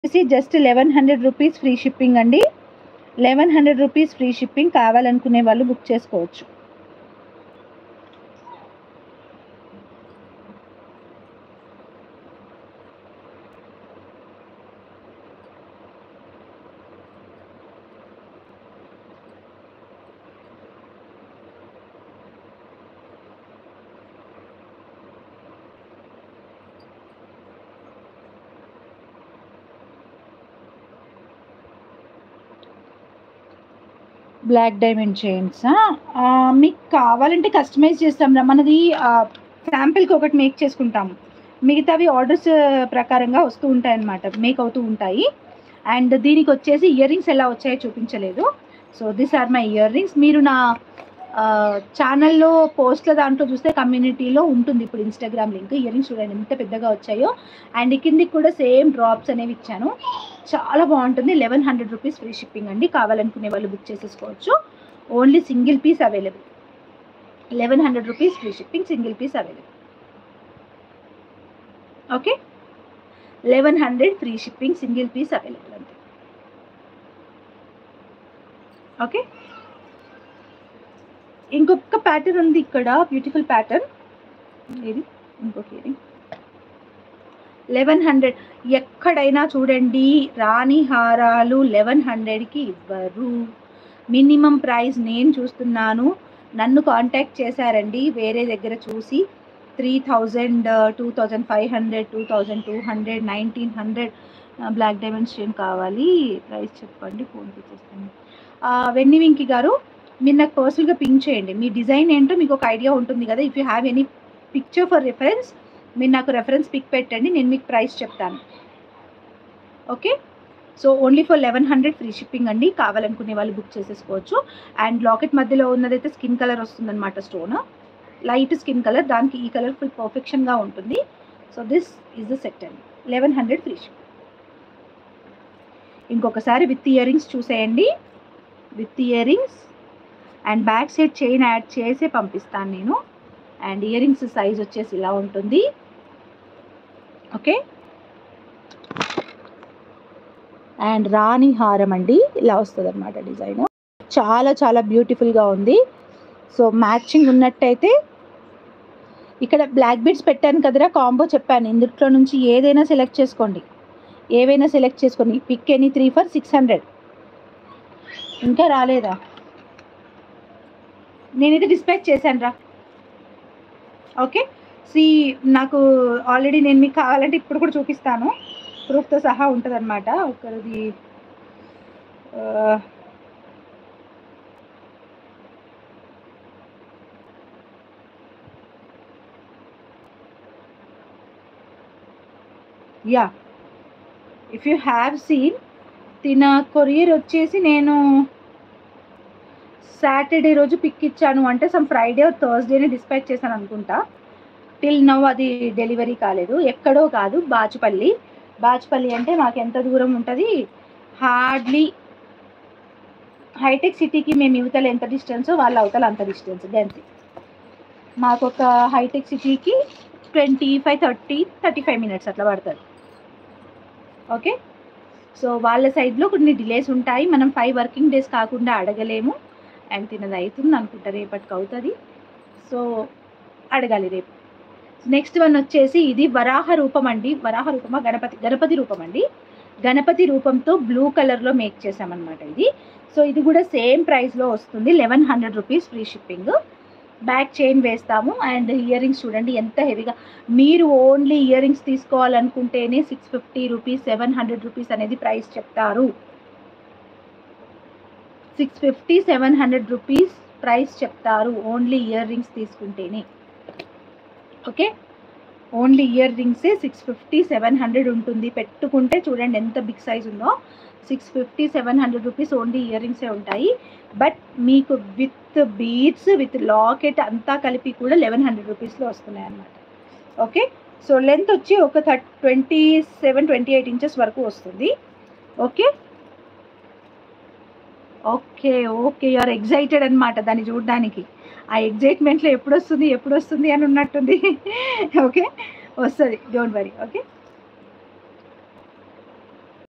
వచ్చేసి just eleven hundred rupees free shipping అండి eleven hundred rupees free shipping కావాలనుకునే వాళ్ళు బుక్ చేసుకోవచ్చు బ్లాక్ డైమండ్ చైన్స్ మీకు కావాలంటే కస్టమైజ్ చేస్తాం రా మనది శాంపిల్కి ఒకటి మేక్ చేసుకుంటాము మిగతావి ఆర్డర్స్ ప్రకారంగా వస్తూ ఉంటాయి అన్నమాట మేక్ అవుతూ ఉంటాయి అండ్ దీనికి వచ్చేసి ఇయర్ రింగ్స్ ఎలా వచ్చాయో చూపించలేదు so this are my earrings మీరు నా ఛానల్లో పోస్ట్ల దాంట్లో చూస్తే కమ్యూనిటీలో ఉంటుంది ఇప్పుడు ఇన్స్టాగ్రామ్ లింక్ ఇయర్ రింగ్స్ చూడండి ఎంత పెద్దగా వచ్చాయో అండ్ కిందికి కూడా సేమ్ డ్రాప్స్ అనేవి ఇచ్చాను చాలా బాగుంటుంది eleven hundred rupees free shipping అండి కావాలనుకునే వాళ్ళు బుక్ చేసేసుకోవచ్చు only single piece available eleven hundred rupees free shipping single piece available okay eleven hundred free shipping single piece available అంతే ఓకే ఇంకొక ప్యాటర్న్ ఉంది ఇక్కడ బ్యూటిఫుల్ ప్యాటర్న్ ఇది ఇంకొక ఇది లెవెన్ హండ్రెడ్ ఎక్కడైనా చూడండి రాణి హారాలు లెవెన్ హండ్రెడ్కి ఇవ్వరు మినిమం ప్రైస్ నేను చూస్తున్నాను నన్ను కాంటాక్ట్ చేశారండి వేరే దగ్గర చూసి three thousand two thousand five hundred two thousand two hundred nineteen hundred black diamond stone కావాలి ప్రైస్ చెప్పండి ఫోన్పే చేస్తాను వెన్ని వెంకి గారు మీరు నాకు పర్సనల్గా పింక్ చేయండి మీ డిజైన్ ఏంటో మీకు ఒక ఐడియా ఉంటుంది కదా if you have any picture for reference మీరు నాకు రెఫరెన్స్ పిక్ పెట్టండి నేను మీకు ప్రైస్ చెప్తాను okay so only for eleven hundred free shipping అండి కావాలనుకునే వాళ్ళు బుక్ చేసేసుకోవచ్చు అండ్ లాకెట్ మధ్యలో ఉన్నదైతే స్కిన్ కలర్ వస్తుందన్నమాట స్టోన్ లైట్ స్కిన్ కలర్ దానికి ఈ కలర్ ఫుల్ పర్ఫెక్షన్గా ఉంటుంది so this is the set అండి లెవెన్ హండ్రెడ్ ఫ్రీ షిప్ ఇంకొకసారి విత్ ఇయర్ రింగ్స్ చూసేయండి with earrings and back side chain add చేసే పంపిస్తాను నేను అండ్ ఇయర్ రింగ్స్ సైజ్ వచ్చేసి ఇలా ఉంటుంది ఓకే అండ్ రాణి హారం అండి ఇలా వస్తుంది అనమాట డిజైన్ చాలా చాలా బ్యూటిఫుల్గా ఉంది సో మ్యాచింగ్ ఉన్నట్టయితే ఇక్కడ బ్లాక్ బీడ్స్ పెట్టాను కదరా కాంబో చెప్పాను ఇందులో నుంచి ఏదైనా సెలెక్ట్ చేసుకోండి ఏవైనా సెలెక్ట్ చేసుకోండి pick any three for six hundred ఇంకా రాలేదా నేనైతే డిస్పాచ్ చేశాను రా ఓకే సి నాకు ఆల్రెడీ నేను మీకు కావాలంటే ఇప్పుడు కూడా చూపిస్తాను ప్రూఫ్తో సహా ఉంటుంది అనమాట ఒకరిది yeah if you have seen తిన కొరియర్ వచ్చేసి నేను సాటర్డే రోజు పిక్ ఇచ్చాను అంటే సమ్ ఫ్రైడే థర్స్డేనే డిస్పాచ్ చేశాను అనుకుంటా టిల్ నవ్ అది డెలివరీ కాలేదు ఎక్కడో కాదు బాచుపల్లి బాచుపల్లి అంటే మాకు ఎంత దూరం ఉంటుంది హార్డ్లీ హైటెక్ సిటీకి మేము యువతలు ఎంత డిస్టెన్సో వాళ్ళ అవతల అంత డిస్టెన్స్ గంతే మాకు ఒక హైటెక్ సిటీకి twenty five thirty thirty five minutes అట్లా పడుతుంది ఓకే సో వాళ్ళ సైడ్లో కొన్ని డిలేస్ ఉంటాయి మనం ఫైవ్ వర్కింగ్ డేస్ కాకుండా అడగలేము అండ్ తినది అవుతుంది అనుకుంటా రేపటికి అవుతుంది సో అడగాలి రేపు నెక్స్ట్ వన్ వచ్చేసి ఇది వరాహ రూపం అండి వరాహ రూపమా గణపతి గణపతి రూపం అండి గణపతి రూపంతో బ్లూ కలర్లో మేక్ చేసామన్నమాట ఇది సో ఇది కూడా సేమ్ ప్రైస్లో వస్తుంది eleven hundred rupees free shipping back chain వేస్తాము అండ్ ఇయర్ రింగ్స్ చూడండి ఎంత హెవీగా మీరు ఓన్లీ ఇయర్ రింగ్స్ తీసుకోవాలనుకుంటేనే six fifty rupees seven hundred rupees అనేది ప్రైస్ చెప్తారు six fifty seven hundred rupees price చెప్తారు ఓన్లీ ఇయర్ రింగ్స్ తీసుకుంటేనే ఓకే ఓన్లీ ఇయర్ రింగ్సే సిక్స్ ఫిఫ్టీ సెవెన్ హండ్రెడ్ ఉంటుంది పెట్టుకుంటే చూడండి ఎంత బిగ్ సైజ్ ఉందో six fifty seven hundred rupees only ఇయర్ రింగ్సే ఉంటాయి బట్ మీకు విత్ బీడ్స్ విత్ లాకెట్ అంతా కలిపి కూడా లెవెన్ హండ్రెడ్ రూపీస్లో వస్తున్నాయి అన్నమాట ఓకే సో లెంత్ వచ్చి ఒక థర్ట్ twenty seven twenty eight inches వరకు వస్తుంది okay okay okay you're excited అనమాట దాన్ని చూడడానికి ఆ ఎగ్జైట్మెంట్లో ఎప్పుడు వస్తుంది ఎప్పుడు వస్తుంది అని ఉన్నట్టుంది ఓకే వస్తుంది డోంట్ వరీ ఓకే